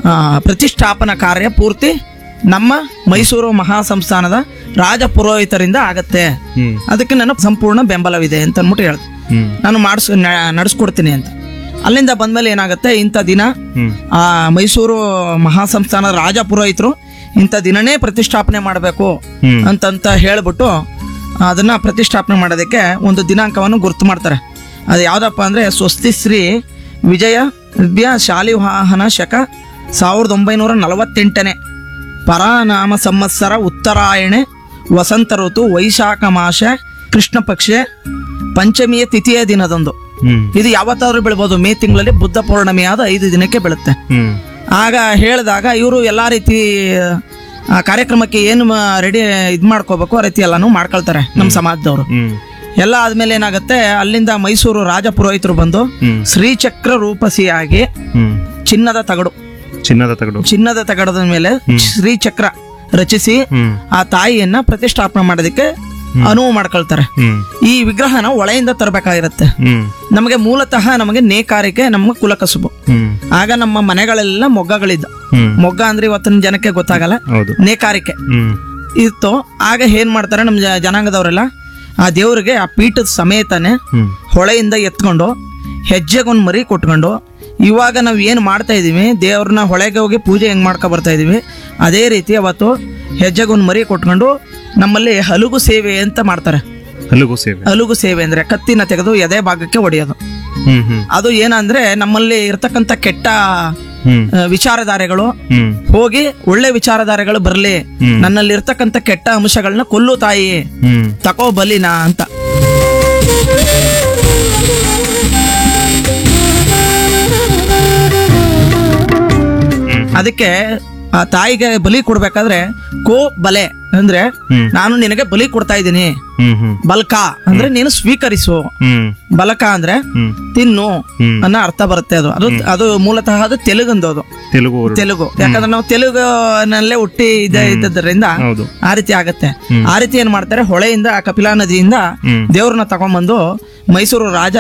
ಆ, ಪ್ರತಿಷ್ಠಾಪನಾ ಕಾರ್ಯ ಪೂರ್ತಿ ನಮ್ಮ ಮೈಸೂರು ಮಹಾಸಂಸ್ಥಾನದ ರಾಜ ಪುರೋಹಿತರಿಂದ ಆಗತ್ತೆ ಹ್ಮ್ ಅದಕ್ಕೆ ನನ್ನ ಸಂಪೂರ್ಣ ಬೆಂಬಲವಿದೆ ಅಂತ ಅಂದ್ಬಿಟ್ಟು ಹೇಳ್ದೆ ಹ್ಮ್ ನಾನು ಮಾಡಿಸ್ ನಡೆಸ್ಕೊಡ್ತೀನಿ ಅಂತ ಅಲ್ಲಿಂದ ಬಂದ್ಮೇಲೆ ಏನಾಗುತ್ತೆ ಇಂಥ ದಿನ ಹ್ಮ್ ಆ ಮೈಸೂರು ಮಹಾಸಂಸ್ಥಾನದ ರಾಜ ಪುರೋಹಿತರು ಇಂಥ ದಿನನೇ ಪ್ರತಿಷ್ಠಾಪನೆ ಮಾಡಬೇಕು ಹ್ಮ್ ಅಂತಂತ ಹೇಳ್ಬಿಟ್ಟು ಅದನ್ನ ಪ್ರತಿಷ್ಠಾಪನೆ ಮಾಡೋದಕ್ಕೆ ಒಂದು ದಿನಾಂಕವನ್ನು ಗುರ್ತು ಮಾಡ್ತಾರೆ ಅದು ಯಾವ್ದಪ್ಪ ಅಂದ್ರೆ ಸ್ವಸ್ತಿ ಶ್ರೀ ವಿಜಯ ವಿದ್ಯಾ ಶಾಲಿವಾಹನ ಶಕ ಸಾವಿರದ ಒಂಬೈನೂರ ನಲವತ್ತೆಂಟನೇ ಪರಾನಾಮ ಸಂವತ್ಸರ ಉತ್ತರಾಯಣೆ ವಸಂತ ಋತು ವೈಶಾಖ ಮಾಸ ಕೃಷ್ಣ ಪಕ್ಷ ಪಂಚಮಿಯ ತಿಥಿಯ ದಿನದಂದು ಹ್ಮ್ ಇದು ಯಾವತ್ತಾದ್ರೂ ಬೀಳ್ಬೋದು ಮೇ ತಿಂಗಳಲ್ಲಿ ಬುದ್ಧ ಪೌರ್ಣಮಿಯಾದ ಐದು ದಿನಕ್ಕೆ ಬೀಳುತ್ತೆ ಹ್ಮ್ ಆಗ ಹೇಳಿದಾಗ ಇವರು ಎಲ್ಲಾ ರೀತಿ ಆ ಕಾರ್ಯಕ್ರಮಕ್ಕೆ ಏನು ರೆಡಿ ಇದ್ ಮಾಡ್ಕೋಬೇಕು ಆ ರೀತಿ ಎಲ್ಲಾನು ಮಾಡ್ಕೊಳ್ತಾರೆ ನಮ್ಮ ಸಮಾಜದವರು ಹ್ಮ್ ಎಲ್ಲ ಆದ್ಮೇಲೆ ಏನಾಗುತ್ತೆ ಅಲ್ಲಿಂದ ಮೈಸೂರು ರಾಜ ಪುರೋಹಿತರು ಬಂದು ಹ್ಮ್ ಶ್ರೀಚಕ್ರ ರೂಪಸಿಯಾಗಿ ಹ್ಮ್ ಚಿನ್ನದ ತಗಡು ಚಿನ್ನದ ತಗಡು ಚಿನ್ನದ ತಗಡದ ಮೇಲೆ ಶ್ರೀಚಕ್ರ ರಚಿಸಿ ಹ್ಮ್ ಆ ತಾಯಿಯನ್ನ ಪ್ರತಿಷ್ಠಾಪನೆ ಮಾಡೋದಕ್ಕೆ ಅನುವು ಮಾಡ್ಕೊಳ್ತಾರೆ ಹ್ಮ್ ಈ ವಿಗ್ರಹನ ಒಳೆಯಿಂದ ತರಬೇಕಾಗಿರುತ್ತೆ ಹ್ಮ್ ನಮಗೆ ಮೂಲತಃ ನಮಗೆ ನೇಕಾರಿಕೆ ನಮ್ಮ ಕುಲಕಸುಬು ಹ್ಮ್ ಆಗ ನಮ್ಮ ಮನೆಗಳೆಲ್ಲ ಮೊಗ್ಗಗಳಿದ್ದು ಹ್ಮ್ ಮೊಗ್ಗ ಅಂದ್ರೆ ಇವತ್ತಿನ ಜನಕ್ಕೆ ಗೊತ್ತಾಗಲ್ಲ ಹೌದು ನೇಕಾರಿಕೆ ಹ್ಮ್ ಇತ್ತು ಆಗ ಏನ್ ಮಾಡ್ತಾರೆ ನಮ್ಮ ಜ- ಜನಾಂಗದವರೆಲ್ಲ ಆ ದೇವರಿಗೆ ಆ ಪೀಠದ ಸಮೇತನೆ ಹ್ಮ್ ಹೊಳೆಯಿಂದ ಎತ್ಕೊಂಡು ಹೆಜ್ಜೆಗೊಂದು ಮರಿ ಕೊಟ್ಕೊಂಡು ಇವಾಗ ನಾವು ಏನು ಮಾಡ್ತಾ ಇದೀವಿ ದೇವ್ರನ್ನ ಹೊಳೆಗೆ ಹೋಗಿ ಪೂಜೆ ಹೆಂಗ್ ಮಾಡ್ಕೊ ಬರ್ತಾ ಇದೀವಿ ಅದೇ ರೀತಿ ಅವತ್ತು ಹೆಜ್ಜೆಗೊಂದು ಮರಿ ಕೊಟ್ಕೊಂಡು ನಮ್ಮಲ್ಲಿ ಹಲುಗು ಸೇವೆ ಅಂತ ಮಾಡ್ತಾರೆ ಹಲಗು ಸೇವೆ ಹಲುಗು ಸೇವೆ ಅಂದ್ರೆ ಕತ್ತಿನ ತೆಗೆದು ಎದೆ ಭಾಗಕ್ಕೆ ಹೊಡೆಯೋದು ಹ್ಮ್ ಹ್ಮ್ ಅದು ಏನಂದ್ರೆ ನಮ್ಮಲ್ಲಿ ಇರ್ತಕ್ಕಂಥ ಕೆಟ್ಟ ಹ್ಮ್ ಆ, ವಿಚಾರಧಾರೆಗಳು ಹ್ಮ್ ಹೋಗಿ ಒಳ್ಳೆ ವಿಚಾರಧಾರೆಗಳು ಬರಲಿ ಹ್ಮ್. ನನ್ನಲ್ಲಿ ಇರ್ತಕ್ಕಂಥ ಕೆಟ್ಟ ಅಂಶಗಳನ್ನ ಕೊಲ್ಲು ತಾಯಿ ಹ್ಮ್ ತಕೋ ಬಲಿನ ಅಂತ ಅದಕ್ಕೆ ಆ ತಾಯಿಗೆ ಬಲಿ ಕೊಡ್ಬೇಕಾದ್ರೆ ಕೋ ಬಲೆ ಅಂದ್ರೆ ಹ್ಮ್. ನಾನು ನಿನಗೆ ಬಲಿ ಕೊಡ್ತಾ ಇದ್ದೀನಿ ಹ್ಮ್ ಹ್ಮ್ ಬಲ್ಕ ಅಂದ್ರೆ ನೀನು ಸ್ವೀಕರಿಸು ಹ್ಮ್ ಬಲಕ ಅಂದ್ರೆ ಹ್ಮ್ ತಿನ್ನು ಹ್ಮ್. ಅನ್ನೋ ಅರ್ಥ ಬರುತ್ತೆ ಅದು ಅದು ಅದು ಮೂಲತಃ ಅದು ತೆಲುಗಂದು ಅದು ತೆಲುಗು ಅವರು ತೆಲುಗು ಯಾಕಂದ್ರೆ ನಾವು ತೆಲುಗಿನಲ್ಲೇ ಹುಟ್ಟಿ ಇದೆ ಇದ್ದದ್ರಿಂದ ಹೌದು ಆ ರೀತಿ ಆಗತ್ತೆ ಹ್ಮ್. ಆ ರೀತಿ ಏನ್ ಮಾಡ್ತಾರೆ ಹೊಳೆಯಿಂದ ಆ ಕಪಿಲಾ ನದಿಯಿಂದ ಹ್ಮ್ ದೇವ್ರನ್ನ ತಗೊಂಡ್ಬಂದು ಮೈಸೂರು ರಾಜ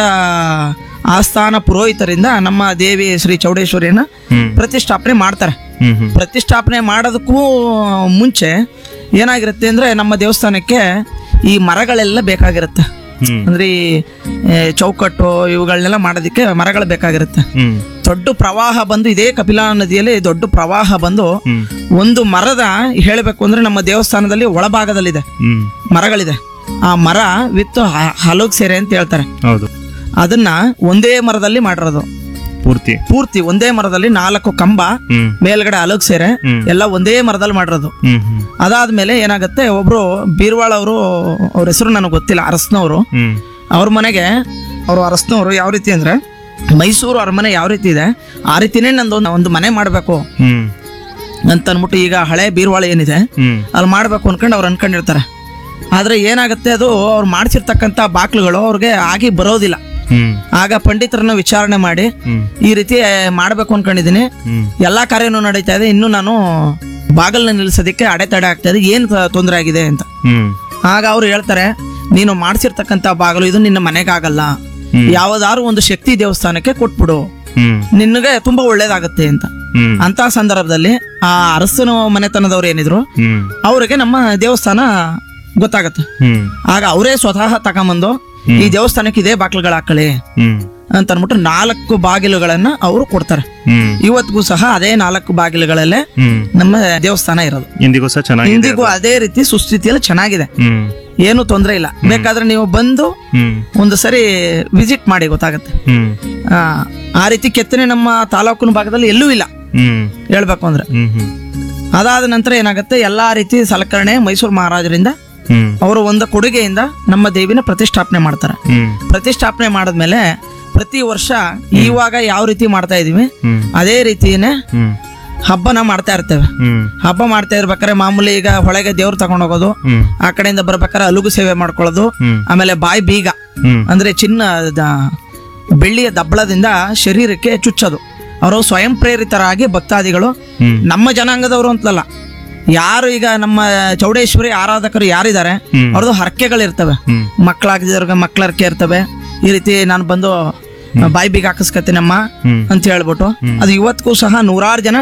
ಆಸ್ಥಾನ ಪುರೋಹಿತರಿಂದ ನಮ್ಮ ದೇವಿ ಶ್ರೀ ಚೌಡೇಶ್ವರಿಯನ್ನ ಹ್ಮ್ ಪ್ರತಿಷ್ಠಾಪನೆ ಮಾಡ್ತಾರೆ ಹ್ಮ್ ಹ್ಮ್ ಪ್ರತಿಷ್ಠಾಪನೆ ಮಾಡೋದಕ್ಕೂ ಮುಂಚೆ ಏನಾಗಿರುತ್ತೆ ಅಂದ್ರೆ ನಮ್ಮ ದೇವಸ್ಥಾನಕ್ಕೆ ಈ ಮರಗಳೆಲ್ಲ ಬೇಕಾಗಿರುತ್ತೆ ಹ್ಮ್ ಅಂದ್ರೆ ಈ ಏ, ಚೌಕಟ್ಟು ಇವುಗಳನ್ನೆಲ್ಲ ಮಾಡೋದಕ್ಕೆ ಮರಗಳು ಬೇಕಾಗಿರುತ್ತೆ ಹ್ಮ್ ದೊಡ್ಡ ಪ್ರವಾಹ ಬಂದು ಇದೇ ಕಪಿಲಾ ನದಿಯಲ್ಲಿ ದೊಡ್ಡ ಪ್ರವಾಹ ಬಂದು ಹ್ಮ್ ಒಂದು ಮರದ ಹೇಳಬೇಕು ಅಂದ್ರೆ ನಮ್ಮ ದೇವಸ್ಥಾನದಲ್ಲಿ ಒಳಭಾಗದಲ್ಲಿದೆ ಹ್ಮ್ ಮರಗಳಿದೆ ಆ ಮರ ವಿತ್ ಹಲೋಗ್ ಸೇರೆ ಅಂತ ಹೇಳ್ತಾರೆ ಹೌದು ಅದನ್ನ ಒಂದೇ ಮರದಲ್ಲಿ ಮಾಡಿರೋದು ಪೂರ್ತಿ ಪೂರ್ತಿ ಒಂದೇ ಮರದಲ್ಲಿ ನಾಲ್ಕು ಕಂಬ ಹ್ಮ್ ಮೇಲ್ಗಡೆ ಹಲೋಗ್ ಸೇರೆ ಹ್ಮ್. ಎಲ್ಲ ಒಂದೇ ಮರದಲ್ಲಿ ಮಾಡಿರೋದು ಹ್ಮ್ ಹ್ಮ್ ಅದಾದ್ಮೇಲೆ ಏನಾಗುತ್ತೆ ಒಬ್ರು ಬೀರ್ವಾಳ್ ಅವರು ಅವ್ರ ಹೆಸರು ನನಗೆ ಗೊತ್ತಿಲ್ಲ ಅರಸ್ನವರು ಹ್ಮ್ ಅವ್ರ ಮನೆಗೆ ಅವರು ಅರಸ್ನವರು ಯಾವ ರೀತಿ ಅಂದ್ರೆ ಮೈಸೂರು ಅರಮನೆ ಯಾವ ರೀತಿ ಇದೆ ಆ ರೀತಿನೇ ನಂದು ಒಂದು- ಒಂದು ಮನೆ ಮಾಡಬೇಕು ಹ್ಮ್ ಅಂತ ಅಂದ್ಬಿಟ್ಟು ಈಗ ಹಳೆ ಬೀರ್ವಾಳ ಏನಿದೆ ಹ್ಮ್ ಅಲ್ಲಿ ಮಾಡಬೇಕು ಅನ್ಕೊಂಡು ಅವ್ರು ಅನ್ಕೊಂಡಿರ್ತಾರೆ ಆದ್ರೆ ಏನಾಗುತ್ತೆ ಅದು ಅವ್ರು ಮಾಡಿಸಿರ್ತಕ್ಕಂಥ ಬಾಕ್ಲುಗಳು ಅವ್ರಿಗೆ ಆಗಿ ಬರೋದಿಲ್ಲ ಹ್ಮ್ ಆಗ ಪಂಡಿತರನ್ನ ವಿಚಾರಣೆ ಮಾಡಿ ಹ್ಮ್ ಈ ರೀತಿ ಮಾಡಬೇಕು ಅನ್ಕೊಂಡಿದ್ದೀನಿ ಹ್ಮ್ ಎಲ್ಲಾ ಕಾರ್ಯನೂ ನಡೀತಾ ಇದೆ ಇನ್ನು ನಾನು ಬಾಗಲ್ನ ನಿಲ್ಲಿಸೋದಕ್ಕೆ ಅಡೆತಡೆ ಆಗ್ತಾ ಇದೆ ಏನು ತೊಂದರೆ ಆಗಿದೆ ಅಂತ ಹ್ಮ್ ಆಗ ಅವ್ರು ಹೇಳ್ತಾರೆ ನೀನು ಮಾಡಿಸಿರ್ತಕ್ಕಂಥ ಬಾಗಿಲು ಇದು ನಿನ್ನ ಮನೆಗಾಗಲ್ಲ ಹ್ಮ್. ಯಾವ್ದಾದ್ರು ಒಂದು ಶಕ್ತಿ ದೇವಸ್ಥಾನಕ್ಕೆ ಕೊಟ್ಬಿಡು ಹ್ಮ್ ನಿನಗೆ ತುಂಬಾ ಒಳ್ಳೇದಾಗುತ್ತೆ ಅಂತ ಹ್ಮ್ ಅಂತ ಸಂದರ್ಭದಲ್ಲಿ ಆ ಅರಸನ ಮನೆತನದವ್ರು ಏನಿದ್ರು ಹ್ಮ್ ಅವ್ರಿಗೆ ನಮ್ಮ ದೇವಸ್ಥಾನ ಗೊತ್ತಾಗತ್ತೆ ಹ್ಮ್ ಆಗ ಅವರೇ ಸ್ವತಃ ತಗೊಂಬಂದು ಈ ದೇವಸ್ಥಾನಕ್ಕೆ ಇದೇ ಬಾಗಿಲುಗಳು ಹಾಕಳಿ ಹ್ಮ್ ಅಂತ ಅಂದ್ಬಿಟ್ಟು ನಾಲ್ಕು ಬಾಗಿಲುಗಳನ್ನ ಅವರು ಕೊಡ್ತಾರೆ ಹ್ಮ್ ಇವತ್ತಿಗೂ ಸಹ ಅದೇ ನಾಲ್ಕು ಬಾಗಿಲುಗಳಲ್ಲೇ ಹ್ಮ್ ನಮ್ಮ ದೇವಸ್ಥಾನ ಇರೋದು ಇಂದಿಗೂ ಸಹ ಚೆನ್ನಾಗಿದೆ ಇಂದಿಗೂ ಅದೇ ರೀತಿ ಸುಸ್ಥಿತಿಯಲ್ಲಿ ಚೆನ್ನಾಗಿದೆ ಹ್ಮ್ ಏನು ತೊಂದರೆ ಇಲ್ಲ ಬೇಕಾದ್ರೆ ನೀವು ಬಂದು ಹ್ಮ್ ಒಂದು ಸರಿ ವಿಸಿಟ್ ಮಾಡಿ ಗೊತ್ತಾಗುತ್ತೆ ಹ್ಮ್ ಆ, ಆ ರೀತಿ ಕೆತ್ತನೆ ನಮ್ಮ ತಾಲೂಕಿನ ಭಾಗದಲ್ಲಿ ಎಲ್ಲೂ ಇಲ್ಲ ಹ್ಮ್ ಹೇಳ್ಬೇಕು ಅಂದ್ರೆ ಹ್ಮ್ ಹ್ಮ್ ಅದಾದ ನಂತರ ಏನಾಗುತ್ತೆ ಎಲ್ಲಾ ರೀತಿ ಸಲಕರಣೆ ಮೈಸೂರು ಮಹಾರಾಜರಿಂದ ಹ್ಮ್ ಅವರು ಒಂದು ಕೊಡುಗೆಯಿಂದ ನಮ್ಮ ದೇವಿನ ಪ್ರತಿಷ್ಠಾಪನೆ ಮಾಡ್ತಾರೆ ಹ್ಮ್ ಪ್ರತಿಷ್ಠಾಪನೆ ಮಾಡಿದ್ಮೇಲೆ ಪ್ರತಿ ವರ್ಷ ಇವಾಗ ಯಾವ ರೀತಿ ಮಾಡ್ತಾ ಇದೀವಿ ಹ್ಮ್ ಅದೇ ರೀತಿನೇ ಹ್ಮ್ ಹಬ್ಬನ ಮಾಡ್ತಾ ಇರ್ತೇವೆ ಹ್ಮ್ ಹಬ್ಬ ಮಾಡ್ತಾ ಇರ್ಬೇಕಾದ್ರೆ ಮಾಮೂಲಿ ಈಗ ಹೊಳೆಗೆ ದೇವ್ರು ತಗೊಂಡ್ ಹೋಗೋದು ಹ್ಮ್ ಆ ಕಡೆಯಿಂದ ಬರ್ಬೇಕಾದ್ರೆ ಅಲುಗು ಸೇವೆ ಮಾಡ್ಕೊಳ್ಳೋದು ಹ್ಮ್ ಆಮೇಲೆ ಬಾಯಿ ಬೀಗ ಹ್ಮ್ ಅಂದ್ರೆ ಚಿನ್ನ ದ- ಬೆಳ್ಳಿಯ ದಬ್ಬಳದಿಂದ ಶರೀರಕ್ಕೆ ಚುಚ್ಚೋದು ಅವರು ಸ್ವಯಂ ಪ್ರೇರಿತರಾಗಿ ಭಕ್ತಾದಿಗಳು ಹ್ಮ್ ನಮ್ಮ ಜನಾಂಗದವರು ಅಂತಲಲ್ಲ ಯಾರು ಈಗ ನಮ್ಮ ಚೌಡೇಶ್ವರಿ ಆರಾಧಕರು ಯಾರಿದ್ದಾರೆ ಹ್ಮ್. ಅವ್ರದ್ದು ಹರಕೆಗಳಿರ್ತವೆ ಹ್ಮ್ ಮಕ್ಕಳಾಗಿದ್ದವ್ರಿಗೆ ಮಕ್ಕಳ ಹರಕೆ ಇರ್ತವೆ ಈ ರೀತಿ ನಾನು ಬಂದು ಬಾಯಿ ಬೀಗ ಹಾಕಿಸ್ಕತ್ತೀನಮ್ಮ ಹ್ಮ್ ಅಂತ ಹೇಳ್ಬಿಟ್ಟು ಅದು ಇವತ್ತಿಗೂ ಸಹ ನೂರಾರು ಜನ